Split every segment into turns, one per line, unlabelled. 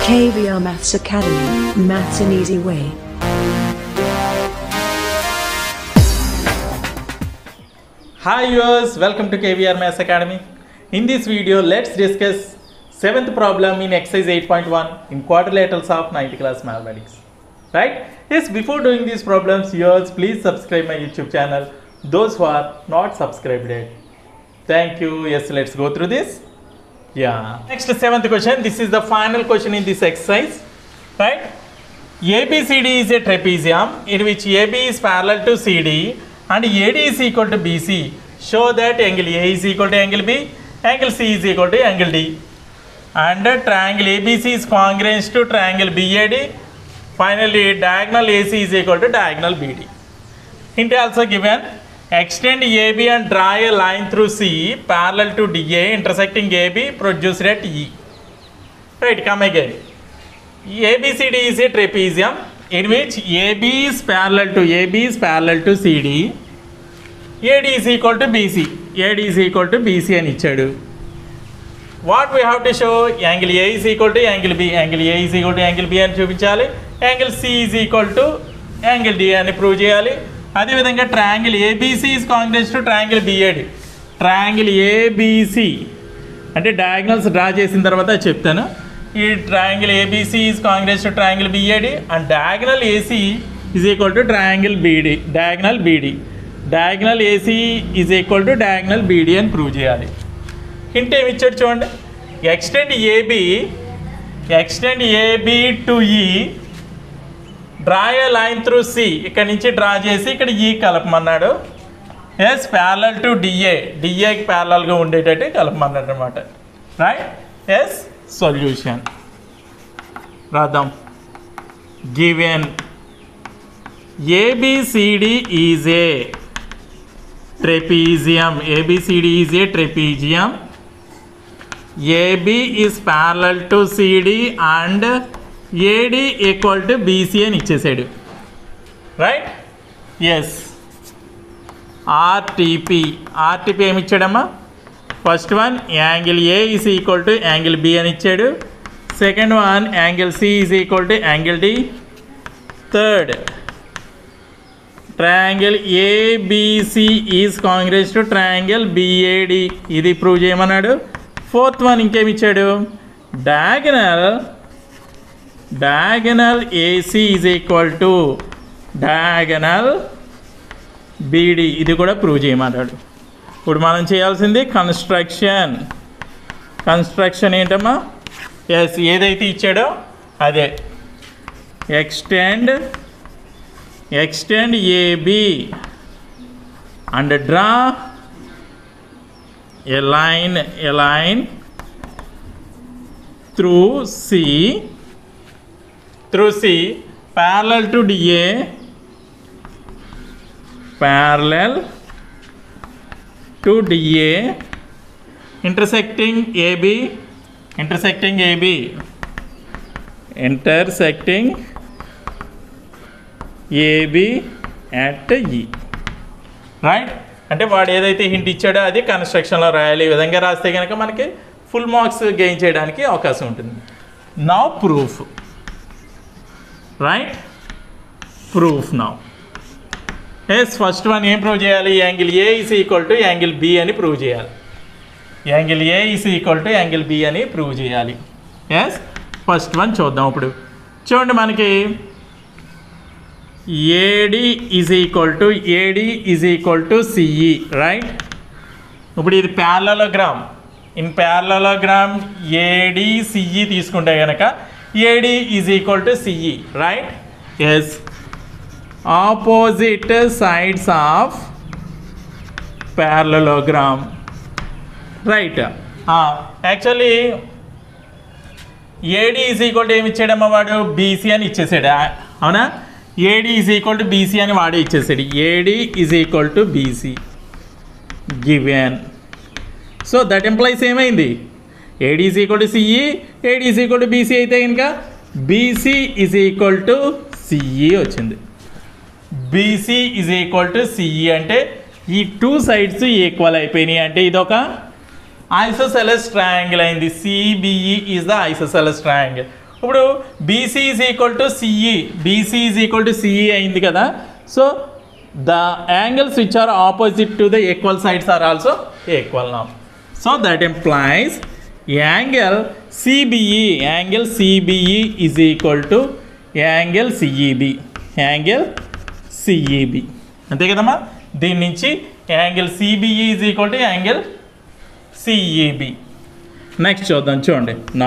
KVR Maths Academy, Maths an Easy Way.
Hi viewers, welcome to KVR Maths Academy. In this video, let's discuss seventh problem in exercise 8.1 in quadrilaterals of 9th class mathematics. Right? Yes, before doing these problems, viewers, please subscribe my YouTube channel. Those who are not subscribed yet. Thank you. Yes, let's go through this. Yeah. Next seventh question. This is the final question in this exercise. Right? ABCD is a trapezium in which AB is parallel to CD and AD is equal to BC. Show that angle A is equal to angle B, angle C is equal to angle D. And uh, triangle ABC is congruent to triangle BAD. Finally, diagonal AC is equal to diagonal BD. Hint also given. Extend AB and draw a line through C parallel to DA intersecting AB produced at E. Right, come again. ABCD is a trapezium in which AB is parallel to AB is parallel to CD. AD is equal to BC. AD is equal to BC అని ఇచ్చాడు what we have to show angle A is equal to angle B angle A is equal to angle B అని చూపించాలి angle C is equal to angle D అని prove చేయాలి అదేవిధంగా triangle ABC is congruent to triangle BAD triangle ABC అంటే diagonals draw చేసిన తర్వాత చెప్తాను ఈ triangle ABC is congruent to triangle BAD and diagonal AC is equal to triangle BD diagonal BD diagonal AC is equal to diagonal BD అని prove చేయాలి hint ఏమి ఇచ్చాడు చూడండి extend AB extend AB to E draw a line through C ఇక్కడ నుంచి draw చేసి ఇక్కడ ఈ కలపమన్నాడు ఎస్ ప్యారలల్ టు డిఏ డిఏకి ప్యారలల్గా ఉండేటట్టు కలపమన్నాడు అనమాట రైట్ ఎస్ సొల్యూషన్ రాద్దాం given ABCD is a trapezium abcd is a trapezium ab is parallel to cd and ad equal to bc అని ఇచ్చేసాడు రైట్ ఎస్ ఆర్టీపీ ఆర్టీపీ ఏమి ఇచ్చాడమ్మా first one angle A is equal to angle B అని ఇచ్చాడు second one angle C is equal to angle D third triangle ABC is congruent to triangle BAD ఇది prove చేయమన్నాడు fourth one ఇంకేమి ఇచ్చాడు diagonal diagonal AC is equal to diagonal BD ఇది కూడా prove చేయమన్నాడు ఇప్పుడు మనం చేయాల్సింది కన్స్ట్రక్షన్ కన్స్ట్రక్షన్ ఏంటమ్మా ఎస్ ఏదైతే ఇచ్చాడో అదే extend extend AB and draw a line a line through C through C parallel to DA parallel to DA intersecting AB intersecting AB intersecting AB at E right అంటే వాడు ఏదైతే hint ఇచ్చాడో అది కన్స్ట్రక్షన్లో రాయాలి ఈ విధంగా రాస్తే కనుక మనకి ఫుల్ మార్క్స్ గెయిన్ చేయడానికి అవకాశం ఉంటుంది now proof right proof now yes first one ఏం ప్రూవ్ చేయాలి angle A is equal to angle B అని ప్రూవ్ చేయాలి angle A is equal to angle B అని ప్రూవ్ చేయాలి ఎస్ ఫస్ట్ వన్ చూద్దాం ఇప్పుడు చూడండి మనకి AD is equal to AD is equal to CE right ఇప్పుడు ఇది parallelogram in parallelogram AD CE తీసుకుంటే కనుక AD is equal to CE right yes opposite sides of parallelogram right actually AD is equal to ఏమి ఇచ్చాడమ్మా వాడు BC అని ఇచ్చేసాడు అవునా AD is equal to BC అని వాడే ఇచ్చేసాడు AD is equal to BC given so that implies ఏమైంది AD is equal to CE AD is equal to BC అయితే కనుక BC is equal to CE వచ్చింది BC is equal to CE అంటే ఈ two sides equal అయిపోయినాయి అంటే ఇదొక isosceles triangle అయింది CBE is the isosceles triangle ఇప్పుడు BC is equal to CE BC is equal to CE అయింది కదా so the angles which are opposite to the equal sides are also equal now so that implies angle CBE angle CBE is equal to angle CEB angle CEB అంతే కదమ్మా దీని నుంచి angle CBE is equal to angle CEB next చూద్దాం చూడండి నా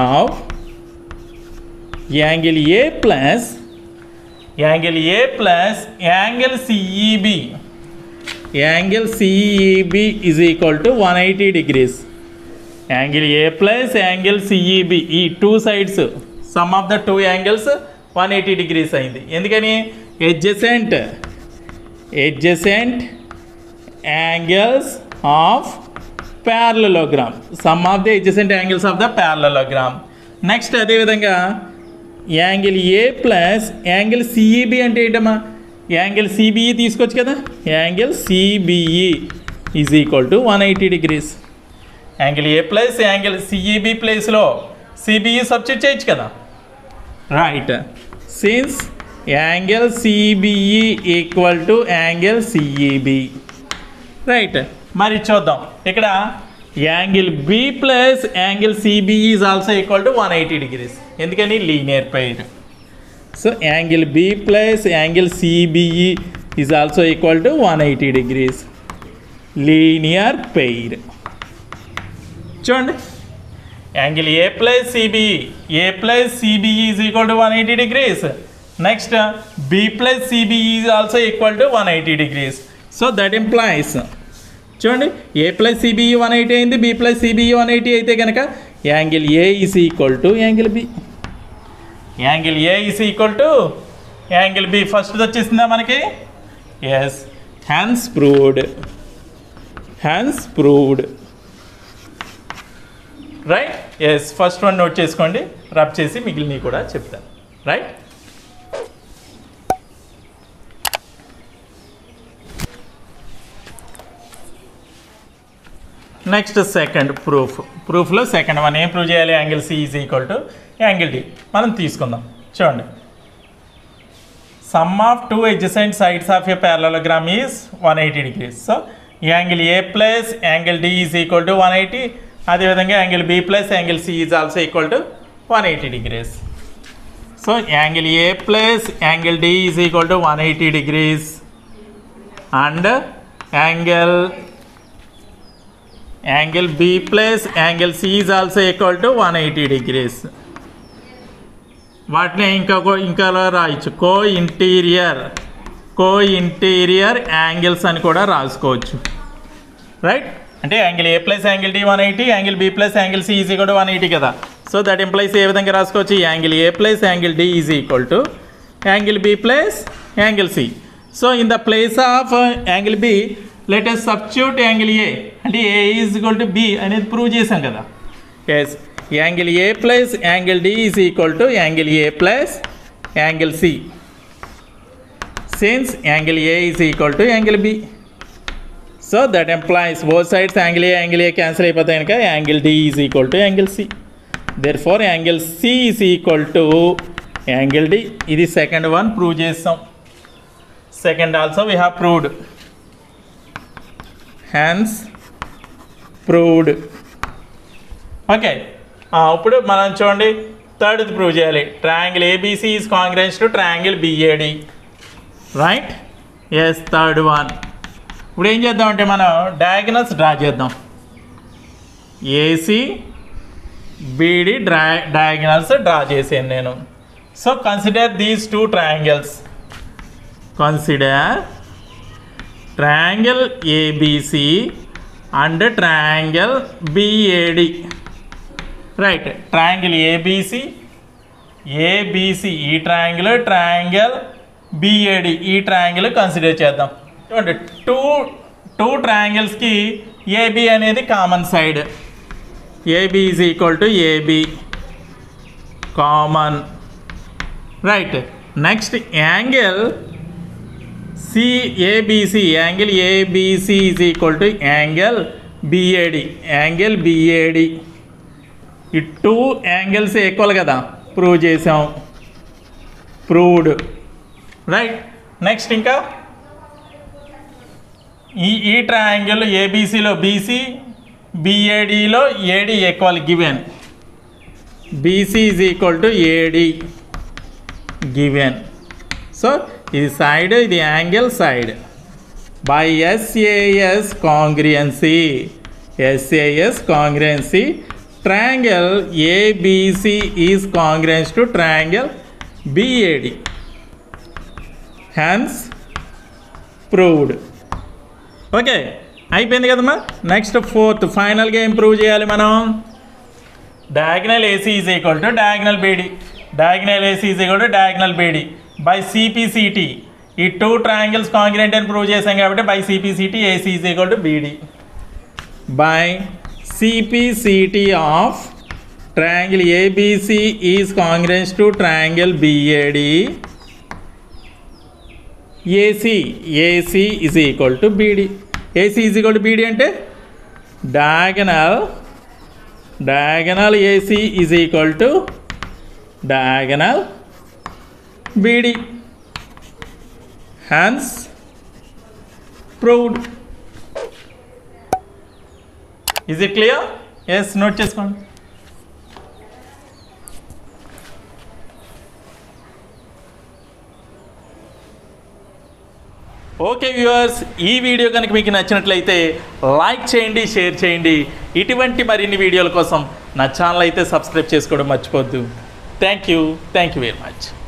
angle A plus angle A plus angle CEB angle CEB is equal to one eighty degrees angle A plus angle CEB ఈ two sides sum of the two angles one eighty degrees అయింది ఎందుకని adjacent adjacent angles of parallelogram sum of the adjacent angles of the parallelogram next అదేవిధంగా angle A plus angle CEB అంటే ఏంటమ్మా angle CBE తీసుకోవచ్చు కదా angle CBE is equal to one eighty degrees angle A plus angle CEB ప్లేస్లో CBE substitute చేయొచ్చు కదా right since angle CBE equal to angle CEB right మరి చూద్దాం ఇక్కడ angle B plus angle CBE is also equal to one eighty degrees ఎందుకని linear pair so angle B plus angle CBE is also equal to one eighty degrees linear pair చూడండి angle A plus CBE A plus CBE is equal to one eighty degrees next B plus CBE is also equal to one eighty degrees so that implies చూడండి A plus CBE one eighty అయింది B plus CBE one eighty అయితే కనుక angle A is equal to angle B angle A is equal to angle B first వచ్చేసిందా మనకి yes hence proved hence proved right yes first one note చేసుకోండి rub చేసి మిగిలినవి కూడా చెప్తాను right next second proof ప్రూఫ్లో సెకండ్ వన్ ఏం prove చేయాలి angle C is equal to angle D మనం తీసుకుందాం చూడండి sum of two adjacent sides of A parallelogram is one eighty degrees so angle A plus angle D is equal to one eighty అదేవిధంగా angle B plus angle C is also equal to one eighty degrees so angle A plus angle D is equal to one eighty degrees and angle angle B plus angle C is also equal to one eighty degrees వాటిని ఇంకా co- ఇంకా రాయొచ్చు co interior co interior angles అని కూడా రాసుకోవచ్చు right అంటే angle A plus angle D one eighty angle B plus angle C is equal to one eighty కదా so that implies ఏ విధంగా రాసుకోవచ్చు angle A plus angle D is equal to angle B plus angle C so in the place of angle B let us substitute angle A అంటే A is equal to B అనేది prove చేసాం కదా yes angle A plus angle D is equal to angle A plus angle C since angle A is equal to angle B so that implies both sides angle A angle A cancel అయిపోతాయి కనుక angle D is equal to angle C therefore angle C is equal to angle D ఇది second one prove చేస్తాం second also we have proved hence proved okay ఇప్పుడు మనం చూడండి third prove చేయాలి triangle ABC is congruent to triangle BAD right yes third one ఇప్పుడు ఏం చేద్దామంటే మనం డయాగనల్స్ డ్రా చేద్దాం AC BD draw diagonals draw చేసాను నేను so consider these two triangles consider triangle ABC and triangle BAD right triangle ABC ABC ఈ triangle triangle BAD ఈ triangle consider చేద్దాం చూడండి టూ టూ ట్రయాంగిల్స్కి ఏబి అనేది common side AB is equal to AB common right next angle C ABC angle ABC is equal to angle BAD angle BAD ఈ two angles equal కదా prove చేసాం proved right next ఇంకా ఈ ఈ triangle ఏబీసీలో BC బిఏడిలో AD equal given BC is equal to AD given so ఇది side ఇది angle side by SAS congruency SAS congruency triangle ABC is congruent to triangle BAD hence proved okay అయిపోయింది కదమ్మా next fourth ఫైనల్గా ఏం prove చేయాలి మనం diagonal AC is equal to diagonal BD diagonal AC is equal to diagonal BD by CPCT ఈ two triangles congruent అని prove చేసాం కాబట్టి by CPCT AC is equal to BD by CPCT of triangle ABC is congruent to triangle BAD AC AC is equal to BD AC is equal to BD అంటే diagonal diagonal AC is equal to diagonal BD. Hence, proved. Is it clear? Yes, note చేసుకోండి okay viewers ఈ video కనుక మీకు నచ్చినట్లయితే like చేయండి share చేయండి ఇటువంటి మరిన్ని వీడియోల కోసం నా ఛానల్ అయితే సబ్స్క్రైబ్ చేసుకోవడం మర్చిపోద్దు thank you thank you very much